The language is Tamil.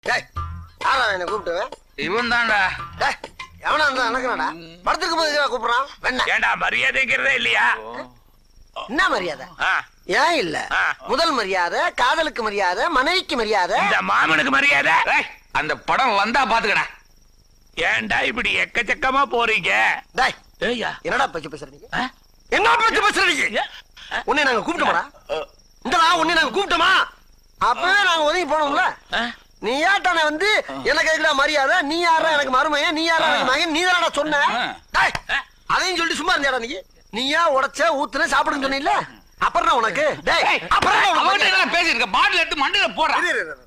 டேய் யாரா என்ன கூப்பிட்டுவேன் இவன் தான்டா டேய் எவனா இருந்தா எனக்குறாடா படத்துக்கு போது எதுக்குடா கூப்பிடுறான் வெண்ண ஏண்டா மரியாதைங்கிறதே இல்லையா என்ன மரியாதை ஆ, ஏன் இல்ல ஆ. முதல் மரியாதை காதலுக்கு மரியாதை மனைவிக்கு மரியாதை இந்த மாமனுக்கு மரியாதை அந்த படம் வந்தா பாத்துக்கடா ஏன்டா இப்படி எக்கச்சக்கமா போறீங்க டேய் ஏய்யா என்னடா பேச்சு பேசுற நீங்க ஆ? என்ன பேச்சு பேசுற நீங்க உன்னை நாங்க கூப்பிட்டோமா இந்தடா உன்னை நாங்க கூப்பிட்டோமா அப்பவே நாங்க ஒதுங்கி போனோம்ல ஆ? நீ ஏட்டானே வந்து எனக்கு எதுக்குடா மரியாதை நீ யாரா எனக்கு மருமையன் நீ யாரா எனக்கு மகன் நீ தானடா சொன்ன ஆ. டேய், அதையும் சொல்லிட்டு சும்மா இருந்தியாடா நீ நீயா உடைச்ச ஊத்துன சாப்பிடுன்னு சொன்னீல்ல அப்புறம் என்ன உனக்கு டேய் அப்புறம் என்ன உனக்கு அவன்கிட்ட என்ன பேசிருக்க பாட்டில் எடுத்து மண்டையில போடுறான் இரு, இரு, இரு.